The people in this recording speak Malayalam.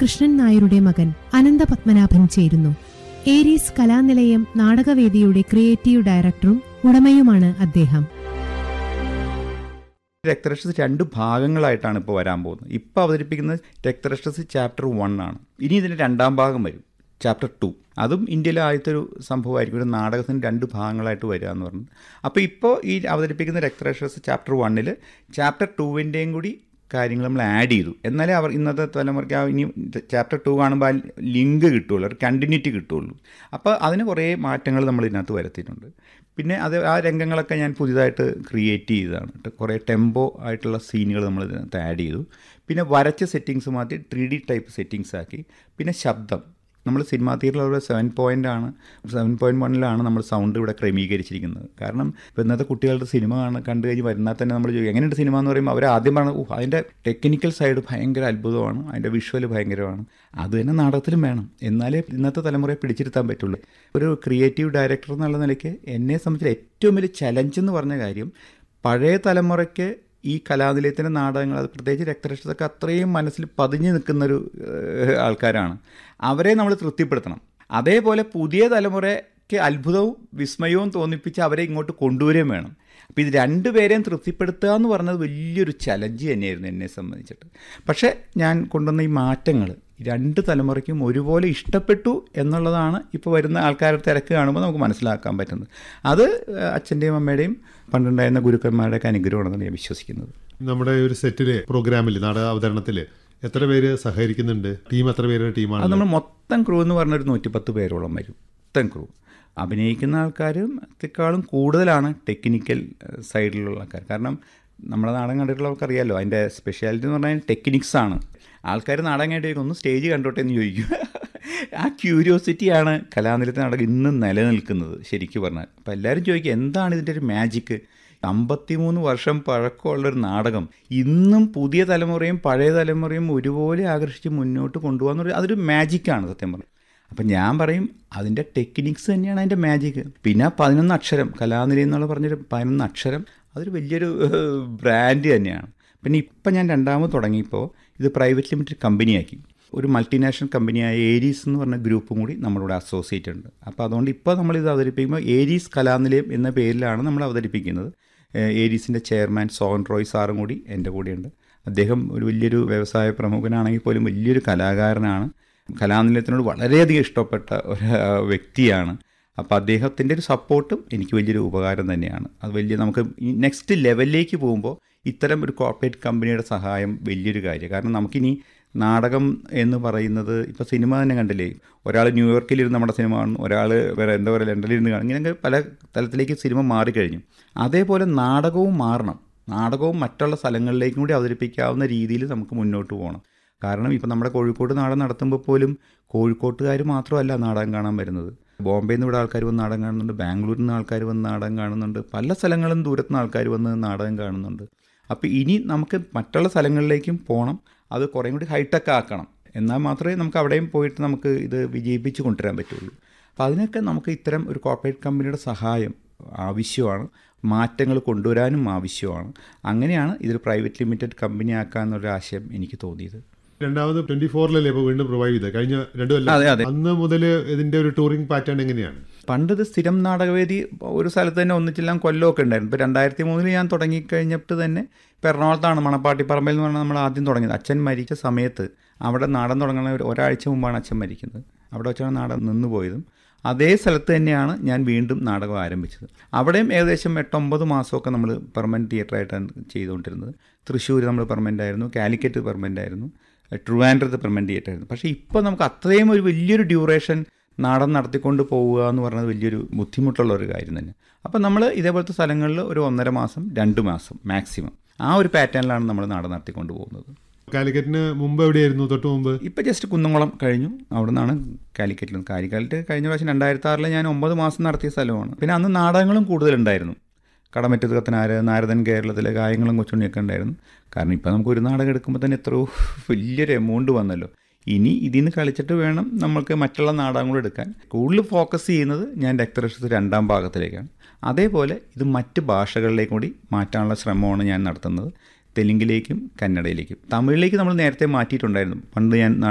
കൃഷ്ണൻ നായരുടെ മകൻ അനന്തപത്മനാഭൻ ചേരുന്നു ഏരീസ് കലാനിലയം നാടകവേദിയുടെ ക്രിയേറ്റീവ് ഡയറക്ടറും ഉടമയുമാണ് അദ്ദേഹം രക്തരക്ഷസ് രണ്ട് ഭാഗങ്ങളായിട്ടാണ് ഇപ്പോൾ വരാൻ പോകുന്നത് ഇപ്പോൾ അവതരിപ്പിക്കുന്നത് രക്തരക്ഷസ് ചാപ്റ്റർ വൺ ആണ് ഇനി ഇതിൻ്റെ രണ്ടാം ഭാഗം വരും ചാപ്റ്റർ ടു അതും ഇന്ത്യയിലെ ആദ്യത്തെ ഒരു സംഭവമായിരിക്കും ഒരു നാടകത്തിന് രണ്ട് ഭാഗങ്ങളായിട്ട് വരിക എന്ന് പറഞ്ഞത് അപ്പോൾ ഇപ്പോൾ ഈ അവതരിപ്പിക്കുന്ന രക്തരക്ഷസ് ചാപ്റ്റർ വണ്ണിൽ ചാപ്റ്റർ ടുവിൻ്റെയും കൂടി കാര്യങ്ങൾ നമ്മൾ ആഡ് ചെയ്തു എന്നാലേ അവർ ഇന്നത്തെ തലമുറയ്ക്ക് ആ ഇനി ചാപ്റ്റർ ടു കാണുമ്പോൾ ആ ലിങ്ക് കിട്ടുള്ളൂ ഒരു കണ്ടിന്യൂറ്റി കിട്ടുള്ളൂ അപ്പോൾ അതിന് കുറേ മാറ്റങ്ങൾ നമ്മൾ ഇതിനകത്ത് വരുത്തിയിട്ടുണ്ട് പിന്നെ അത് ആ രംഗങ്ങളൊക്കെ ഞാൻ പുതിയതായിട്ട് ക്രിയേറ്റ് ചെയ്തതാണ് കേട്ടോ കുറേ ടെമ്പോ ആയിട്ടുള്ള സീനുകൾ നമ്മൾ ഇതിനകത്ത് ആഡ് ചെയ്തു പിന്നെ വരച്ച സെറ്റിങ്സ് മാറ്റി ത്രീ ഡി ടൈപ്പ് സെറ്റിങ്സ് ആക്കി പിന്നെ ശബ്ദം നമ്മൾ സിനിമാ തിയേറ്ററിലുള്ള സെവൻ പോയിൻ്റ് ആണ് സെവൻ പോയിൻറ്റ് വണ്ണിലാണ് നമ്മൾ സൗണ്ട് ഇവിടെ ക്രമീകരിച്ചിരിക്കുന്നത് കാരണം ഇപ്പോൾ ഇന്നത്തെ കുട്ടികളുടെ സിനിമ കാണാൻ കണ്ടു കഴിഞ്ഞ് വരുന്നാൽ തന്നെ നമ്മൾ ചോദിക്കും എങ്ങനെയുണ്ട് സിനിമ എന്ന് പറയുമ്പോൾ അവർ ആദ്യം പറഞ്ഞത് ഓ അതിൻ്റെ ടെക്നിക്കൽ സൈഡ് ഭയങ്കര അത്ഭുതമാണ് അതിൻ്റെ വിഷ്വൽ ഭയങ്കരമാണ് അത് തന്നെ നാടകത്തിലും വേണം എന്നാലേ ഇന്നത്തെ തലമുറയെ പിടിച്ചിരുത്താൻ പറ്റുള്ളൂ ഒരു ക്രിയേറ്റീവ് ഡയറക്ടർ എന്നുള്ള നിലയ്ക്ക് എന്നെ സംബന്ധിച്ച് ഏറ്റവും വലിയ ചലഞ്ച് എന്ന് പറഞ്ഞ കാര്യം പഴയ തലമുറയ്ക്ക് ഈ കലാനിലയത്തിൻ്റെ നാടകങ്ങൾ അത് പ്രത്യേകിച്ച് രക്തരക്ഷതൊക്കെ അത്രയും മനസ്സിൽ പതിഞ്ഞു നിൽക്കുന്നൊരു ഏഹ്, ആൾക്കാരാണ് അവരെ നമ്മൾ തൃപ്തിപ്പെടുത്തണം അതേപോലെ പുതിയ തലമുറയ്ക്ക് അത്ഭുതവും വിസ്മയവും തോന്നിപ്പിച്ച് അവരെ ഇങ്ങോട്ട് കൊണ്ടുവരികയും വേണം അപ്പോൾ ഇത് രണ്ടുപേരെയും തൃപ്തിപ്പെടുത്തുക എന്ന് പറഞ്ഞത് വലിയൊരു ചലഞ്ച് തന്നെയായിരുന്നു എന്നെ സംബന്ധിച്ചിട്ട് പക്ഷേ ഞാൻ കൊണ്ടുവന്ന ഈ മാറ്റങ്ങൾ രണ്ട് തലമുറയ്ക്കും ഒരുപോലെ ഇഷ്ടപ്പെട്ടു എന്നുള്ളതാണ് ഇപ്പോൾ വരുന്ന ആൾക്കാരുടെ തിരക്ക് കാണുമ്പോൾ നമുക്ക് മനസ്സിലാക്കാൻ പറ്റുന്നത് അത് അച്ഛൻ്റെയും അമ്മയുടെയും പണ്ടുണ്ടായിരുന്ന ഗുരുക്കന്മാരുടെയൊക്കെ അനുഗ്രഹമാണെന്നാണ് ഞാൻ വിശ്വസിക്കുന്നത് നമ്മുടെ ഒരു സെറ്റിലെ പ്രോഗ്രാമിൽ നാടക അവതരണത്തിൽ എത്ര പേര് സഹകരിക്കുന്നുണ്ട് ടീം എത്ര പേരുടെ അത് ടീമാണ് നമ്മൾ മൊത്തം ക്രൂ എന്ന് പറഞ്ഞൊരു നൂറ്റിപ്പത്ത് പേരോളം വരും മൊത്തം ക്രൂ അഭിനയിക്കുന്ന ആൾക്കാരും ത്തെക്കാളും കൂടുതലാണ് ടെക്നിക്കൽ സൈഡിലുള്ള ആൾക്കാർ കാരണം നമ്മുടെ നാടകം കണ്ടിട്ടുള്ളവർക്ക് അറിയാമല്ലോ അതിൻ്റെ സ്പെഷ്യാലിറ്റി എന്ന് പറഞ്ഞാൽ ടെക്നിക്സ് ആണ് ആൾക്കാർ നാടകം കണ്ടു ചോദിക്കും ഒന്ന് സ്റ്റേജ് കണ്ടോട്ടെ എന്ന് ചോദിക്കും ആ ക്യൂരിയോസിറ്റിയാണ് കലാനിലത്തെ നാടകം ഇന്നും നിലനിൽക്കുന്നത് ശരിക്കും പറഞ്ഞാൽ അപ്പോൾ എല്ലാവരും ചോദിക്കും എന്താണ് ഇതിൻ്റെ ഒരു മാജിക്ക് അമ്പത്തിമൂന്ന് വർഷം പഴക്കമുള്ളൊരു നാടകം ഇന്നും പുതിയ തലമുറയും പഴയ തലമുറയും ഒരുപോലെ ആകർഷിച്ച് മുന്നോട്ട് കൊണ്ടുപോകാന്ന് പറയുന്നത് അതൊരു മാജിക്കാണ് സത്യം പറഞ്ഞാൽ അപ്പം ഞാൻ പറയും അതിൻ്റെ ടെക്നിക്സ് തന്നെയാണ് അതിൻ്റെ മാജിക്ക് പിന്നെ ആ പതിനൊന്ന് അക്ഷരം കലാനിലയം എന്നുള്ള പറഞ്ഞൊരു പതിനൊന്ന് അക്ഷരം അതൊരു വലിയൊരു ബ്രാൻഡ് തന്നെയാണ് പിന്നെ ഇപ്പം ഞാൻ രണ്ടാമത് തുടങ്ങിയപ്പോൾ ഇത് പ്രൈവറ്റ് ലിമിറ്റഡ് കമ്പനിയാക്കി ഒരു മൾട്ടിനാഷണൽ കമ്പനിയായ ഏരീസ് എന്ന് പറഞ്ഞ ഗ്രൂപ്പും കൂടി നമ്മളിവിടെ അസോസിയേറ്റ് ഉണ്ട് അപ്പോൾ അതുകൊണ്ട് ഇപ്പോൾ നമ്മളിത് അവതരിപ്പിക്കുമ്പോൾ ഏരീസ് കലാനിലയം എന്ന പേരിലാണ് നമ്മൾ അവതരിപ്പിക്കുന്നത് ഏഹ് ഏരീസിൻ്റെ ചെയർമാൻ സോഹൻ റോയ് സാറും കൂടി എൻ്റെ കൂടെയുണ്ട് അദ്ദേഹം ഒരു വലിയൊരു വ്യവസായ പ്രമുഖനാണെങ്കിൽ പോലും വലിയൊരു കലാകാരനാണ് കലാനിലയത്തിനോട് വളരെയധികം ഇഷ്ടപ്പെട്ട ഒരു ആ, വ്യക്തിയാണ് അപ്പോൾ അദ്ദേഹത്തിൻ്റെ ഒരു സപ്പോർട്ടും എനിക്ക് വലിയൊരു ഉപകാരം തന്നെയാണ് അത് വലിയ നമുക്ക് ഈ നെക്സ്റ്റ് ലെവലിലേക്ക് പോകുമ്പോൾ ഇത്തരം ഒരു കോർപ്പറേറ്റ് കമ്പനിയുടെ സഹായം വലിയൊരു കാര്യം കാരണം നമുക്കിനി നാടകം എന്ന് പറയുന്നത് ഇപ്പോൾ സിനിമ തന്നെ കണ്ടില്ലേ ഒരാൾ ന്യൂയോർക്കിലിരുന്ന് നമ്മുടെ സിനിമ കാണുന്നു ഒരാൾ വേറെ എന്താ പറയുക ലണ്ടനിലിരുന്ന് കാണും ഇങ്ങനെ പല തലത്തിലേക്ക് സിനിമ മാറിക്കഴിഞ്ഞു അതേപോലെ നാടകവും മാറണം നാടകവും മറ്റുള്ള സ്ഥലങ്ങളിലേക്കും കൂടി അവതരിപ്പിക്കാവുന്ന രീതിയിൽ നമുക്ക് മുന്നോട്ട് പോകണം കാരണം ഇപ്പോൾ നമ്മുടെ കോഴിക്കോട് നാടകം നടത്തുമ്പോൾ പോലും കോഴിക്കോട്ടുകാർ മാത്രമല്ല നാടകം കാണാൻ വരുന്നത് ബോംബെയിൽ നിന്ന് ഇവിടെ ആൾക്കാർ വന്ന് നാടകം കാണുന്നുണ്ട് ബാംഗ്ലൂരിൽ നിന്ന് ആൾക്കാർ വന്ന് നാടകം കാണുന്നുണ്ട് പല സ്ഥലങ്ങളും ദൂരത്ത് നിന്ന് ആൾക്കാർ വന്ന് നാടകം കാണുന്നുണ്ട് അപ്പോൾ ഇനി നമുക്ക് മറ്റുള്ള സ്ഥലങ്ങളിലേക്കും പോകണം അത് കുറേ കൂടി ഹൈടെക് ആക്കണം എന്നാൽ മാത്രമേ നമുക്ക് അവിടെയും പോയിട്ട് നമുക്ക് ഇത് വിജയിപ്പിച്ച് കൊണ്ടുവരാൻ പറ്റുള്ളൂ അപ്പോൾ അതിനൊക്കെ നമുക്ക് ഇത്തരം ഒരു കോർപ്പറേറ്റ് കമ്പനിയുടെ സഹായം ആവശ്യമാണ് മാറ്റങ്ങൾ കൊണ്ടുവരാനും ആവശ്യമാണ് അങ്ങനെയാണ് ഇതൊരു പ്രൈവറ്റ് ലിമിറ്റഡ് കമ്പനി ആക്കാമെന്നൊരു ആശയം എനിക്ക് തോന്നിയത് രണ്ടാമത് ട്വന്റി ഫോറിലല്ലേ ഇപ്പോൾ വീണ്ടും പ്രൊവൈഡ് ചെയ്തത് കഴിഞ്ഞ രണ്ടു അതെ, കൊല്ലം അതെ. അന്ന് മുതൽ ഇതിന്റെ ഒരു ടൂറിംഗ് പാറ്റേൺ എങ്ങനെയാണ് പണ്ട് ഇത് സ്ഥിരം നാടകവേദി ഒരു സ്ഥലത്ത് തന്നെ ഒന്നിച്ചെല്ലാം കൊല്ലമൊക്കെ ഉണ്ടായിരുന്നു ഇപ്പോൾ രണ്ടായിരത്തി മൂന്നിൽ ഞാൻ തുടങ്ങിക്കഴിഞ്ഞിട്ട് തന്നെ ഇപ്പോൾ എറണാകുളത്താണ് മണപ്പാട്ടിപ്പറമ്പിൽ എന്ന് പറഞ്ഞാൽ നമ്മൾ ആദ്യം തുടങ്ങിയത് അച്ഛൻ മരിച്ച സമയത്ത് അവിടെ നാടൻ തുടങ്ങുന്ന ഒരു ഒരാഴ്ച മുമ്പാണ് അച്ഛൻ മരിക്കുന്നത് അവിടെ വെച്ചാണ് നാടകം നിന്ന് പോയതും അതേ സ്ഥലത്ത് തന്നെയാണ് ഞാൻ വീണ്ടും നാടകം ആരംഭിച്ചത് അവിടെയും ഏകദേശം എട്ടൊമ്പത് മാസമൊക്കെ നമ്മൾ പെർമനൻറ്റ് തിയേറ്ററായിട്ടാണ് ചെയ്തുകൊണ്ടിരുന്നത് തൃശ്ശൂർ നമ്മൾ പെർമനൻ്റ് ആയിരുന്നു കാലിക്കറ്റ് പെർമനൻ്റ് ആയിരുന്നു ട്രിവാൻഡ്രത്ത് പെർമനൻ്റ് തിയേറ്റർ ആയിരുന്നു പക്ഷേ ഇപ്പോൾ നമുക്ക് അത്രയും ഒരു വലിയൊരു ഡ്യൂറേഷൻ നാടൻ നടത്തിക്കൊണ്ട് പോവുക എന്ന് പറയുന്നത് വലിയൊരു ബുദ്ധിമുട്ടുള്ള ഒരു കാര്യം തന്നെ അപ്പോൾ നമ്മൾ ഇതേപോലത്തെ സ്ഥലങ്ങളിൽ ഒരു ഒന്നര മാസം രണ്ട് മാസം മാക്സിമം ആ ഒരു പാറ്റേണിലാണ് നമ്മൾ നാടൻ നടത്തിക്കൊണ്ട് പോകുന്നത് കാലിക്കറ്റിന് മുമ്പ് എവിടെയായിരുന്നു തൊട്ട് മുമ്പ് ഇപ്പോൾ ജസ്റ്റ് കുന്നംകുളം കഴിഞ്ഞു അവിടെ നിന്നാണ് കാലിക്കറ്റിൽ കാലിക്കറ്റ് കഴിഞ്ഞ പ്രാവശ്യം രണ്ടായിരത്തി ആറിൽ ഞാൻ ഒമ്പത് മാസം നടത്തിയ സ്ഥലമാണ് പിന്നെ അന്ന് നാടകങ്ങളും കൂടുതലുണ്ടായിരുന്നു കടമറ്റത്ത് കത്തനാര് നാരദൻ കേരളത്തിലെ ഗായങ്ങളും കൊച്ചുണ്ണിയൊക്കെ ഉണ്ടായിരുന്നു കാരണം ഇപ്പോൾ നമുക്ക് ഒരു നാടകം എടുക്കുമ്പോൾ തന്നെ എത്രയോ വലിയൊരു എമൗണ്ട് വന്നല്ലോ ഇനി ഇതിൽ നിന്ന് കളിച്ചിട്ട് വേണം നമുക്ക് മറ്റുള്ള നാടകങ്ങളും എടുക്കാൻ കൂടുതൽ ഫോക്കസ് ചെയ്യുന്നത് ഞാൻ രക്തരക്ഷത്ത് രണ്ടാം ഭാഗത്തിലേക്കാണ് അതേപോലെ ഇത് മറ്റ് ഭാഷകളിലേക്കും കൂടി മാറ്റാനുള്ള ശ്രമമാണ് ഞാൻ നടത്തുന്നത് തെലുങ്കിലേക്കും കന്നഡയിലേക്കും തമിഴിലേക്ക് നമ്മൾ നേരത്തെ മാറ്റിയിട്ടുണ്ടായിരുന്നു പണ്ട് ഞാൻ